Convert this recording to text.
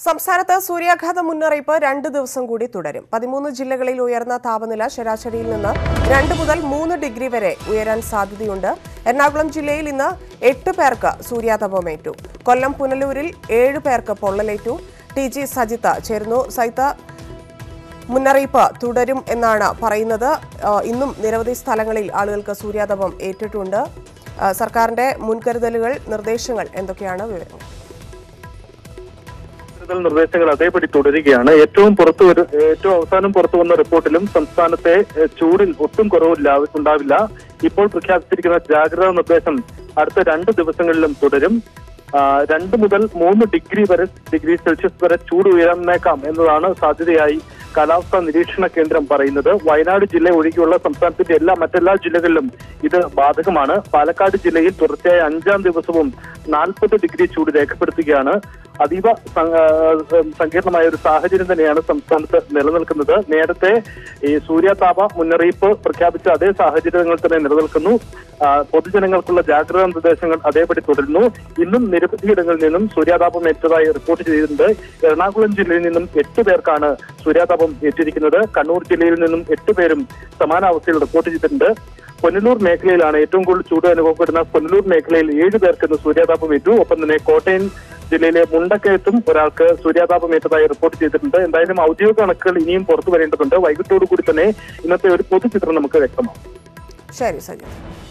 സംസ്ഥാനത്ത് സൂര്യാഘാത മുന്നറിയിപ്പ് രണ്ട് ദിവസം കൂടി തുടരും പതിമൂന്ന് ജില്ലകളിൽ ഉയർന്ന താപനില ശരാശരിയിൽ നിന്ന് രണ്ട് മുതൽ മൂന്ന് ഡിഗ്രി വരെ ഉയരാൻ സാധ്യതയുണ്ട് എറണാകുളം ജില്ലയിൽ ഇന്ന് എട്ട് പേർക്ക് സൂര്യാതപമേറ്റു കൊല്ലം പുനലൂരിൽ ഏഴ് പേർക്ക് പൊള്ളലേറ്റു ടി ജി സജിത്ത ചേരുന്നു സജിത്ത മുന്നറിയിപ്പ് തുടരും എന്നാണ് പറയുന്നത് ആ, ഇന്നും നിരവധി സ്ഥലങ്ങളിൽ ആളുകൾക്ക് സൂര്യാതപം ഏറ്റിട്ടുണ്ട് ആ, സർക്കാരിന്റെ മുൻകരുതലുകൾ നിർദ്ദേശങ്ങൾ എന്തൊക്കെയാണ് വിവരങ്ങൾ കരുതൽ നിർദ്ദേശങ്ങൾ അതേപടി തുടരുകയാണ് ഏറ്റവും പുറത്തു വരു ഏറ്റവും അവസാനം പുറത്തു വന്ന റിപ്പോർട്ടിലും സംസ്ഥാനത്തെ ഏഹ്, ചൂടിൽ ഒട്ടും കുറവില്ല ഉണ്ടാവില്ല ഇപ്പോൾ പ്രഖ്യാപിച്ചിരിക്കുന്ന ജാഗ്രതാ നിർദ്ദേശം അടുത്ത രണ്ട് ദിവസങ്ങളിലും തുടരും ആ, രണ്ട് മുതൽ മൂന്ന് ഡിഗ്രി വരെ ഡിഗ്രി സെൽഷ്യസ് വരെ ചൂട് ഉയർന്നേക്കാം എന്നതാണ് സാധ്യതയായി കാലാവസ്ഥാ നിരീക്ഷണ കേന്ദ്രം പറയുന്നത് വയനാട് ജില്ല ഒഴികെയുള്ള സംസ്ഥാനത്തിന്റെ എല്ലാ മറ്റെല്ലാ ജില്ലകളിലും ഇത് ബാധകമാണ് പാലക്കാട് ജില്ലയിൽ തുടർച്ചയായ അഞ്ചാം ദിവസവും നാൽപ്പത് ഡിഗ്രി ചൂട് രേഖപ്പെടുത്തുകയാണ് അതീവ സ- ആ, സങ്കീർണമായ ഒരു സാഹചര്യം തന്നെയാണ് സംസ്ഥാനത്ത് നിലനിൽക്കുന്നത് നേരത്തെ ഈ സൂര്യാതാപ മുന്നറിയിപ്പ് പ്രഖ്യാപിച്ച അതേ സാഹചര്യങ്ങൾ തന്നെ നിലനിൽക്കുന്നു ആ, പൊതുജനങ്ങൾക്കുള്ള ജാഗ്രതാ നിർദ്ദേശങ്ങൾ അതേപടി തുടരുന്നു ഇന്നും നിരവധിയിടങ്ങളിൽ നിന്നും സൂര്യാതാപം ഏറ്റതായി റിപ്പോർട്ട് ചെയ്തിട്ടുണ്ട് എറണാകുളം ജില്ലയിൽ നിന്നും എട്ട് പേർക്കാണ് സൂര്യാതാപം ഏറ്റിരിക്കുന്നത് കണ്ണൂർ ജില്ലയിൽ നിന്നും എട്ട് പേരും സമാന അവസ്ഥയിൽ റിപ്പോർട്ട് ചെയ്തിട്ടുണ്ട് പൊന്നലൂർ മേഖലയിലാണ് ഏറ്റവും കൂടുതൽ ചൂട് അനുഭവപ്പെടുന്ന പൊന്നലൂർ മേഖലയിൽ ഏഴ് പേർക്ക് ഇന്ന് സൂര്യാതാപം ഏറ്റു ഒപ്പം തന്നെ കോട്ടയം ജില്ലയിലെ മുണ്ടക്കയത്തും ഒരാൾക്ക് സൂര്യാതാപം ഏറ്റതായി റിപ്പോർട്ട് ചെയ്തിട്ടുണ്ട് എന്തായാലും ഔദ്യോഗിക കണക്കുകൾ ഇനിയും പുറത്തു വരേണ്ടതുണ്ട് വൈകിട്ടോടു കൂടി തന്നെ ഇന്നത്തെ ഒരു പൊതുചിത്രം നമുക്ക് വ്യക്തമാവും ശരി സജിത